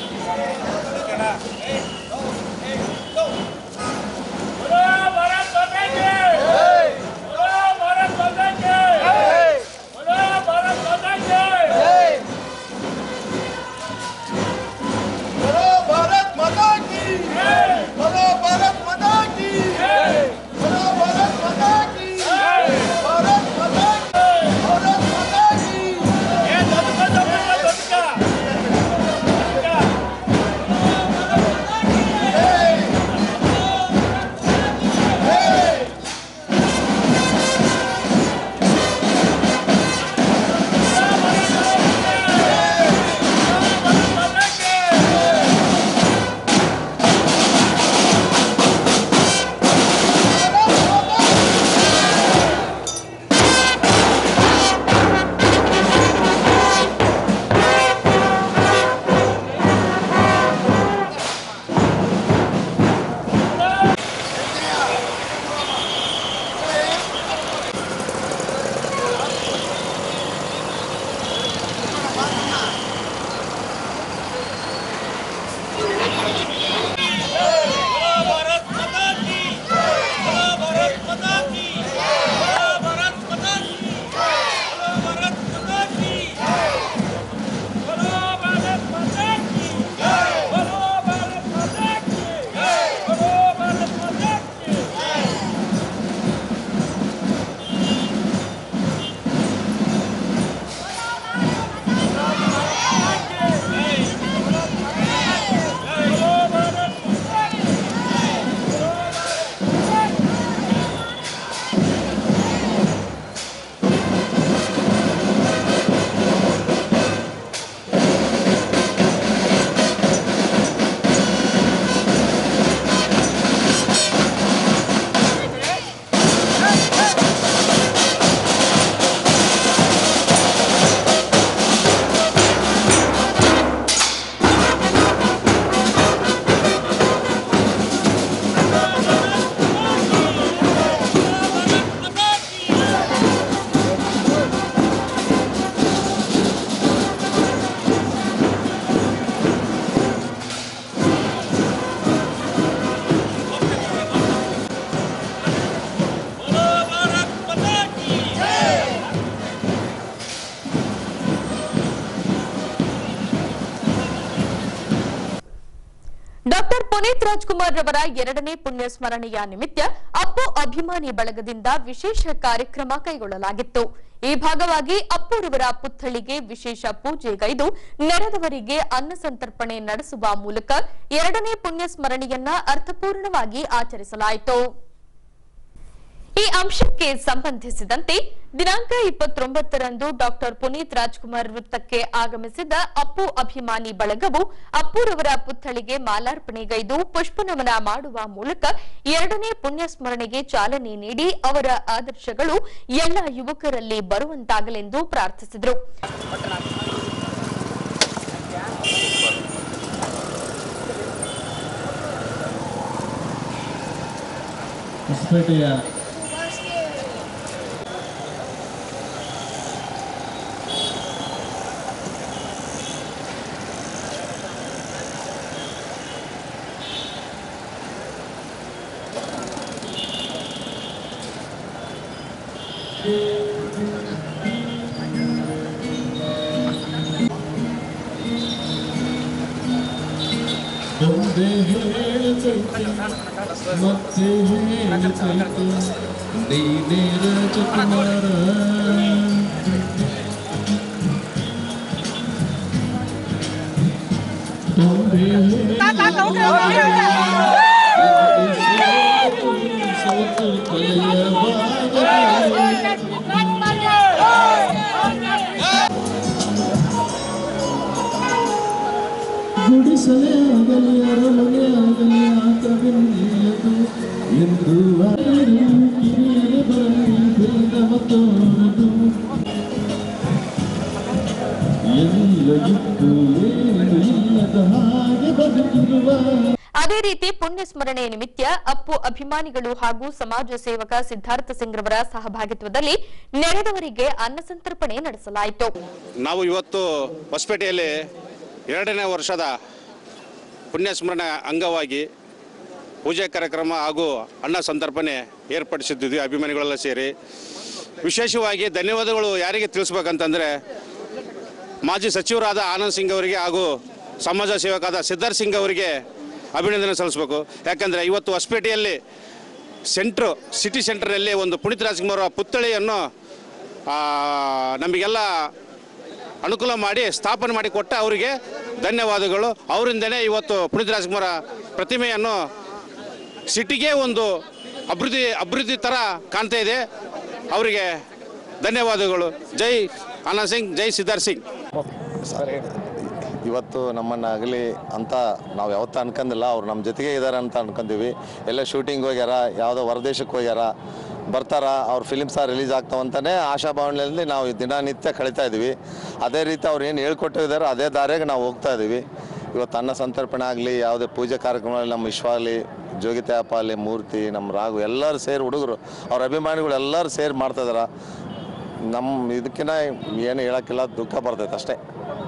बोलो भारत माता की जय बोलो भारत माता की जय बोलो भारत माता की जय बोलो भारत माता की जय बोलो भारत माता की जय बोलो भारत माता की जय भारत माता की भारत माता की ये दत्त दत्त दत्त ಡಾಕ್ಟರ್ ಪುನೀತ್ ರಾಜ್ಕುಮಾರ್ ರವರ ಎರಡನೇ ಪುಣ್ಯ ಸ್ಮರಣೆಯ ನಿಮಿತ್ತ ಅಪ್ಪು ಅಭಿಮಾನಿ ಬಳಗದಿಂದ ವಿಶೇಷ ಕಾರ್ಯಕ್ರಮ ಕೈಗೊಳ್ಳಲಾಗಿತ್ತು ಈ ಭಾಗವಾಗಿ ಅಪ್ಪುರವರ ಪುತ್ಥಳಿಗೆ ವಿಶೇಷ ಪೂಜೆಗೈದು ನೆರೆದವರಿಗೆ ಅನ್ನ ಸಂತರ್ಪಣೆ ನಡೆಸುವ ಮೂಲಕ ಎರಡನೇ ಪುಣ್ಯ ಸ್ಮರಣೆಯನ್ನ ಅರ್ಥಪೂರ್ಣವಾಗಿ ಆಚರಿಸಲಾಯಿತು ಈ ಅಂಶಕ್ಕೆ ಸಂಬಂಧಿಸಿದಂತೆ ದಿನಾಂಕ ಇಪ್ಪತ್ತೊಂಬತ್ತರಂದು ಡಾಕ್ಟರ್ ಪುನೀತ್ ರಾಜ್ಕುಮಾರ್ ವೃತ್ತಕ್ಕೆ ಆಗಮಿಸಿದ ಅಪ್ಪು ಅಭಿಮಾನಿ ಬಳಗವು ಅಪ್ಪುರವರ ಪುತ್ಥಳಿಗೆ ಮಾಲಾರ್ಪಣೆಗೈದು ಪುಷ್ಪನಮನ ಮಾಡುವ ಮೂಲಕ ಎರಡನೇ ಪುಣ್ಯ ಸ್ಮರಣೆಗೆ ಚಾಲನೆ ನೀಡಿ ಅವರ ಆದರ್ಶಗಳು ಎಲ್ಲ ಯುವಕರಲ್ಲಿ ಬರುವಂತಾಗಲೆಂದು ಪ್ರಾರ್ಥಿಸಿದರು ಹೊಸಪೇಟೆಯ ಒಂದೇ ಹೇಳತೈತೆ ಮತ್ತೆ ಹೇಳತೈತೆ ನೀನೇ ರಾಜಕುಮಾರ ಒಂದೇ ಸೋತು ಕಲೆಯಬಾರದು ಗುಡಿಸಲೇ ಆಗಲಿ ಅರಮನೆ ಆಗಲಿ ಆತವೆನ್ನಿಲ್ಲದು ಎಂದು ಆದರೂ ಕಿರಿಯರೆ ಬರಲಿ ಭೇದವ ತೋರದು ಎಲ್ಲ ಇದ್ದು ಏನು ಇಲ್ಲದ ಹಾಗೆ ಬದುಕಿರುವ ಅದೇ ರೀತಿ ಪುಣ್ಯ ಸ್ಮರಣೆ ನಿಮಿತ್ತ ಅಪ್ಪು ಅಭಿಮಾನಿಗಳು ಹಾಗೂ ಸಮಾಜ ಸೇವಕ ಸಿದ್ಧಾರ್ಥ ಸಿಂಗ್ ರವರ ಸಹಭಾಗಿತ್ವದಲ್ಲಿ ನೆರೆದವರಿಗೆ ಅನ್ನ ಸಂತರ್ಪಣೆ ನಡೆಸಲಾಯಿತು ನಾವು ಇವತ್ತು ಹೊಸಪೇಟೆಯಲ್ಲಿ ಎರಡನೇ ವರ್ಷದ ಪುಣ್ಯಸ್ಮರಣೆ ಅಂಗವಾಗಿ ಪೂಜೆ ಕಾರ್ಯಕ್ರಮ ಹಾಗೂ ಅನ್ನ ಸಂತರ್ಪಣೆ ಏರ್ಪಡಿಸಿದ್ವಿ ಅಭಿಮಾನಿಗಳೆಲ್ಲ ಸೇರಿ ವಿಶೇಷವಾಗಿ ಧನ್ಯವಾದಗಳು ಯಾರಿಗೆ ತಿಳಿಸ್ಬೇಕಂತಂದರೆ ಮಾಜಿ ಸಚಿವರಾದ ಆನಂದ್ ಸಿಂಗ್ ಅವರಿಗೆ ಹಾಗೂ ಸಮಾಜ ಸೇವಕರಾದ ಸಿದ್ಧಾರ್ಥ್ ಸಿಂಗ್ ಅವರಿಗೆ ಅಭಿನಂದನೆ ಸಲ್ಲಿಸಬೇಕು ಯಾಕಂದರೆ ಇವತ್ತು ಹೊಸಪೇಟೆಯಲ್ಲಿ ಸೆಂಟ್ರು ಸಿಟಿ ಸೆಂಟರ್ನಲ್ಲಿ ಒಂದು ಪುನೀತ್ ರಾಜ್ಕುಮಾರ್ ಅವರ ಪುತ್ಥಳಿಯನ್ನು ಆ, ನಮಗೆಲ್ಲ ಅನುಕೂಲ ಮಾಡಿ ಸ್ಥಾಪನೆ ಮಾಡಿ ಕೊಟ್ಟ ಅವರಿಗೆ ಧನ್ಯವಾದಗಳು ಅವರಿಂದನೇ ಇವತ್ತು ಪುನೀತ್ ರಾಜ್ಕುಮಾರ ಪ್ರತಿಮೆಯನ್ನು ಸಿಟಿಗೆ ಒಂದು ಅಭಿವೃದ್ಧಿ ಅಭಿವೃದ್ಧಿ ಥರ ಕಾಣ್ತಾ ಇದೆ ಅವರಿಗೆ ಧನ್ಯವಾದಗಳು ಜೈ ಆನಂದ್ ಸಿಂಗ್ ಜೈ ಸಿದ್ಧಾರ್ಥ್ ಸಿಂಗ್ ಇವತ್ತು ನಮ್ಮನ್ನು ಆಗಲಿ ಅಂತ ನಾವು ಯಾವತ್ತೂ ಅನ್ಕೊಂಡಿಲ್ಲ ಅವ್ರು ನಮ್ಮ ಜೊತೆಗೆ ಇದ್ದಾರೆ ಅಂತ ಅನ್ಕೊಂತೀವಿ ಎಲ್ಲ ಶೂಟಿಂಗ್ ಹೋಗ್ಯಾರ ಯಾವುದೋ ಹೊರದೇಶಕ್ಕೆ ಹೋಗ್ಯಾರ ಬರ್ತಾರ ಅವ್ರ ಫಿಲಿಮ್ಸ ರಿಲೀಸ್ ಆಗ್ತಾವಂತಲೇ ಆಶಾಭಾವನೆಯಲ್ಲಿ ನಾವು ದಿನನಿತ್ಯ ಕಳೀತಾ ಇದ್ದೀವಿ ಅದೇ ರೀತಿ ಅವ್ರು ಏನು ಹೇಳ್ಕೊಟ್ಟಿದ್ದಾರೆ ಅದೇ ದಾರಿಯಾಗ ನಾವು ಹೋಗ್ತಾ ಇದ್ದೀವಿ ಇವತ್ತು ಅನ್ನ ಸಂತರ್ಪಣೆ ಆಗಲಿ ಯಾವುದೇ ಪೂಜೆ ಕಾರ್ಯಕ್ರಮಗಳಲ್ಲಿ ನಮ್ಮ ವಿಶ್ವಾಲಿ ಜೋಗಿತಾಯಪ್ಪ ಅಲ್ಲಿ ಮೂರ್ತಿ ನಮ್ಮ ರಾಘು ಎಲ್ಲರೂ ಸೇರಿ ಹುಡುಗರು ಅವ್ರ ಅಭಿಮಾನಿಗಳು ಎಲ್ಲರೂ ಸೇರಿ ಮಾಡ್ತಾಯಿದಾರ ನಮ್ಮ ಇದಕ್ಕಿಂತ ಏನು ಹೇಳೋಕ್ಕಿಲ್ಲ ದುಃಖ ಬರ್ತೈತೆ ಅಷ್ಟೇ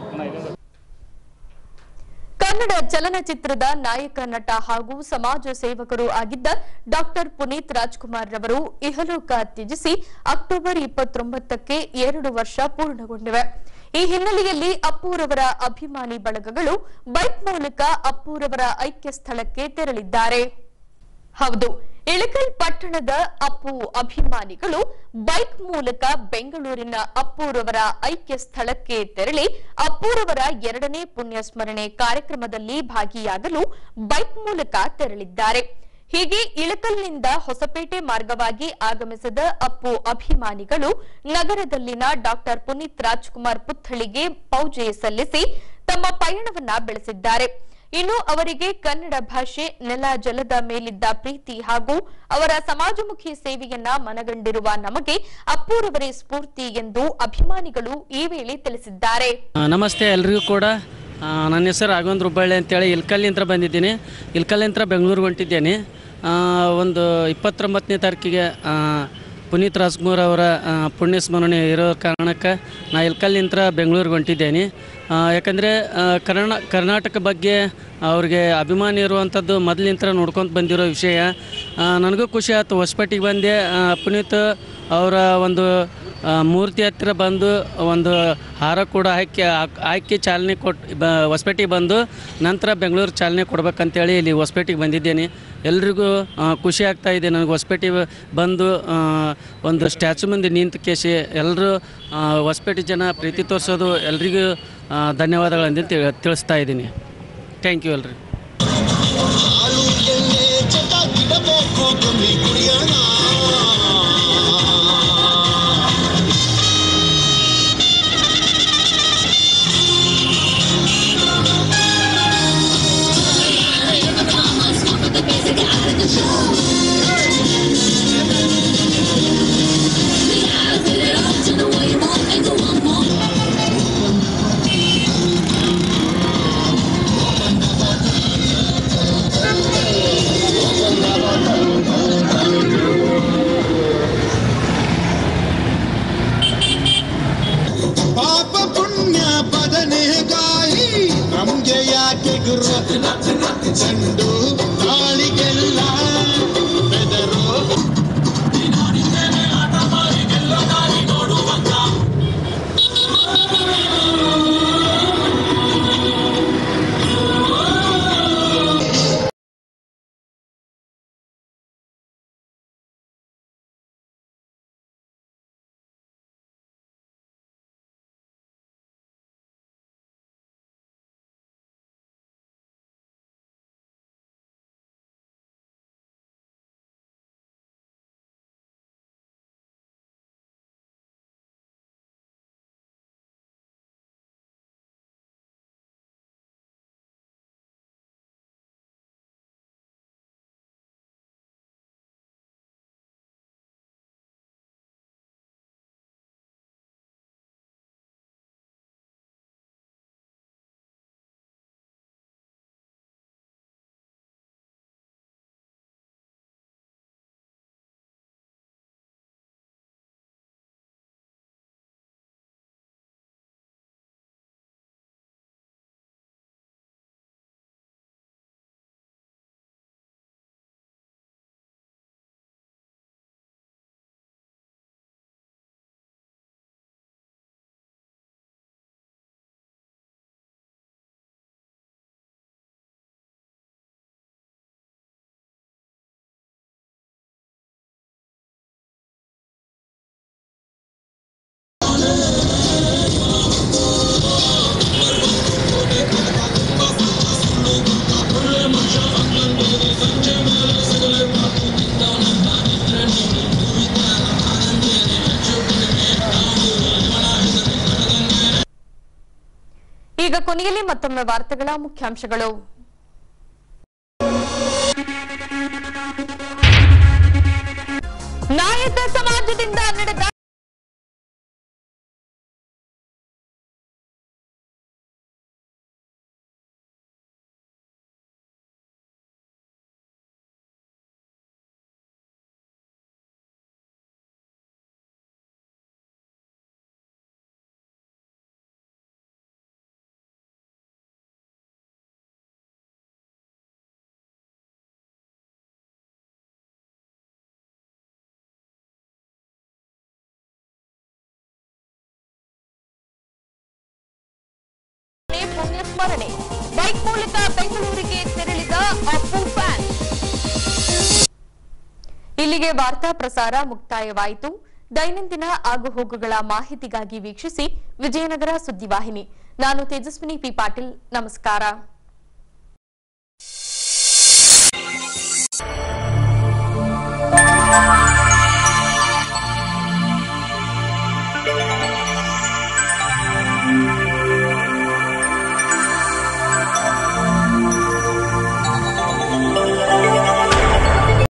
ಕನ್ನಡ ಚಲನಚಿತ್ರದ ನಾಯಕ ನಟ ಹಾಗೂ ಸಮಾಜ ಸೇವಕರು ಆಗಿದ್ದ ಡಾಕ್ಟರ್ ಪುನೀತ್ ರಾಜ್ಕುಮಾರ್ ರವರು ಇಹಲೋಕ ತ್ಯಜಿಸಿ ಅಕ್ಟೋಬರ್ ಇಪ್ಪತ್ತೊಂಬತ್ತಕ್ಕೆ ಎರಡು ವರ್ಷ ಪೂರ್ಣಗೊಂಡಿವೆ ಈ ಹಿನ್ನೆಲೆಯಲ್ಲಿ ಅಪ್ಪೂರವರ ಅಭಿಮಾನಿ ಬಳಗಗಳು ಬೈಕ್ ಮೂಲಕ ಅಪ್ಪೂರವರ ಐಕ್ಯ ಸ್ಥಳಕ್ಕೆ ತೆರಳಿದ್ದಾರೆ ಹೌದು ಇಳಕಲ್ ಪಟ್ಟಣದ ಅಪ್ಪು ಅಭಿಮಾನಿಗಳು ಬೈಕ್ ಮೂಲಕ ಬೆಂಗಳೂರಿನ ಅಪ್ಪೂರವರ ಐಕ್ಯ ಸ್ಥಳಕ್ಕೆ ತೆರಳಿ ಅಪ್ಪೂರವರ ಎರಡನೇ ಪುಣ್ಯ ಸ್ಮರಣೆ ಕಾರ್ಯಕ್ರಮದಲ್ಲಿ ಭಾಗಿಯಾಗಲು ಬೈಕ್ ಮೂಲಕ ತೆರಳಿದ್ದಾರೆ ಹೀಗೆ ಇಳಕಲ್ನಿಂದ ಹೊಸಪೇಟೆ ಮಾರ್ಗವಾಗಿ ಆಗಮಿಸಿದ ಅಪ್ಪು ಅಭಿಮಾನಿಗಳು ನಗರದಲ್ಲಿನ ಡಾಕ್ಟರ್ ಪುನೀತ್ ರಾಜ್ಕುಮಾರ್ ಪುತ್ಥಳಿಗೆ ಪೂಜೆ ಸಲ್ಲಿಸಿ ತಮ್ಮ ಪಯಣವನ್ನ ಬೆಳೆಸಿದ್ದಾರೆ ಇನ್ನು ಅವರಿಗೆ ಕನ್ನಡ ಭಾಷೆ ನೆಲ ಜಲದ ಮೇಲಿದ್ದ ಪ್ರೀತಿ ಹಾಗೂ ಅವರ ಸಮಾಜಮುಖಿ ಸೇವೆಯನ್ನ ಮನಗಂಡಿರುವ ನಮಗೆ ಅಪ್ಪೂರವರೇ ಸ್ಫೂರ್ತಿ ಎಂದು ಅಭಿಮಾನಿಗಳು ಈ ವೇಳೆ ತಿಳಿಸಿದ್ದಾರೆ ಆ, ನಮಸ್ತೆ ಎಲ್ರಿಗೂ ಕೂಡ ಆ, ನನ್ನ ಹೆಸರು ರಾಘವೇಂದ್ರ ಹುಬ್ಬಳ್ಳಿ ಅಂತೇಳಿ ಇಲ್ಕಲ್ಲಿಂದ ಬಂದಿದ್ದೀನಿ ಇಲ್ಕಲ್ಲಿಂದ ಬೆಂಗಳೂರಿಗೆ ಹೊಂಟಿದ್ದೇನೆ ಆ, ಒಂದು ಇಪ್ಪತ್ತೊಂಬತ್ತನೇ ತಾರೀಕಿಗೆ ಆ, ಪುನೀತ್ ರಾಜ್ಕುಮಾರ್ ಅವರ ಆ, ಪುಣ್ಯ ಸ್ಮರಣೆ ಇರೋ ಕಾರಣಕ್ಕೆ ನಾ ಇಲ್ಕಲ್ಲಿಂದ ಬೆಂಗಳೂರಿಗೆ ಹೊಂಟಿದ್ದೇನೆ ಆ, ಯಾಕಂದರೆ ಆ, ಕರ್ನಾ ಕರ್ನಾಟಕ ಬಗ್ಗೆ ಅವ್ರಿಗೆ ಅಭಿಮಾನ ಇರುವಂಥದ್ದು ಮೊದಲಿಂದ ನೋಡ್ಕೊತ ಬಂದಿರೋ ವಿಷಯ ಆ, ನನಗೂ ಖುಷಿ ಆಯ್ತು ಹೊಸಪೇಟೆಗೆ ಬಂದೆ ಆ, ಪುನೀತ್ ಅವರ ಒಂದು ಆ, ಮೂರ್ತಿ ಹತ್ತಿರ ಬಂದು ಒಂದು ಹಾರ ಕೂಡ ಹಾಕಿ ಹಾಕ್- ಹಾಕಿ ಚಾಲನೆ ಕೊಟ್ಟು ಬ ಹೊಸಪೇಟೆಗೆ ಬಂದು ನಂತರ ಬೆಂಗಳೂರು ಚಾಲನೆ ಕೊಡ್ಬೇಕಂತೇಳಿ ಇಲ್ಲಿ ಹೊಸಪೇಟೆಗೆ ಬಂದಿದ್ದೇನೆ ಎಲ್ರಿಗೂ ಆ, ಖುಷಿ ಆಗ್ತಾ ಇದೆ ನನಗೆ ಹೊಸಪೇಟೆ ಬಂದು ಆ, ಒಂದು ಸ್ಟ್ಯಾಚು ಮುಂದೆ ನಿಂತು ಕೇಸಿ ಎಲ್ಲರೂ ಹೊಸಪೇಟೆ ಜನ ಪ್ರೀತಿ ತೋರಿಸೋದು ಎಲ್ರಿಗೂ ಆ, ಧನ್ಯವಾದಗಳಂತ ತಿಳ್- ತಿಳಿಸ್ತಾ ಇದ್ದೀನಿ ಥ್ಯಾಂಕ್ ಯು ಎಲ್ರಿ ಪಾಪ ಪುಣ್ಯ ಪದನೆ ಗಾಯಿ ನಮ್ಗೆ ಯಾಕೆ ಗುರು ಚಂಡು ಗಾಳಿಗೆಲ್ಲ ಬೆದರು ಈಗ ಕೊನೆಯಲ್ಲಿ ಮತ್ತೊಮ್ಮೆ ವಾರ್ತೆಗಳ ಮುಖ್ಯಾಂಶಗಳು ನಾಯಕ ಸಮಾಜದಿಂದ ನಡೆದ ಪುಣ್ಯ ಸ್ಮರಣೆ ಬೈಕ್ ಮೂಲಕ ಬೆಂಗಳೂರಿಗೆ ತೆರಳಿದ ಅಪ್ಪು ಫ್ಯಾನ್ ಇಲ್ಲಿಗೆ ವಾರ್ತಾ ಪ್ರಸಾರ ಮುಕ್ತಾಯವಾಯಿತು ದೈನಂದಿನ ಆಗುಹೋಗುಗಳ ಮಾಹಿತಿಗಾಗಿ ವೀಕ್ಷಿಸಿ ವಿಜಯನಗರ ಸುದ್ದಿವಾಹಿನಿ ನಾನು ತೇಜಸ್ವಿನಿ ಪಿ ಪಾಟೀಲ್ ನಮಸ್ಕಾರ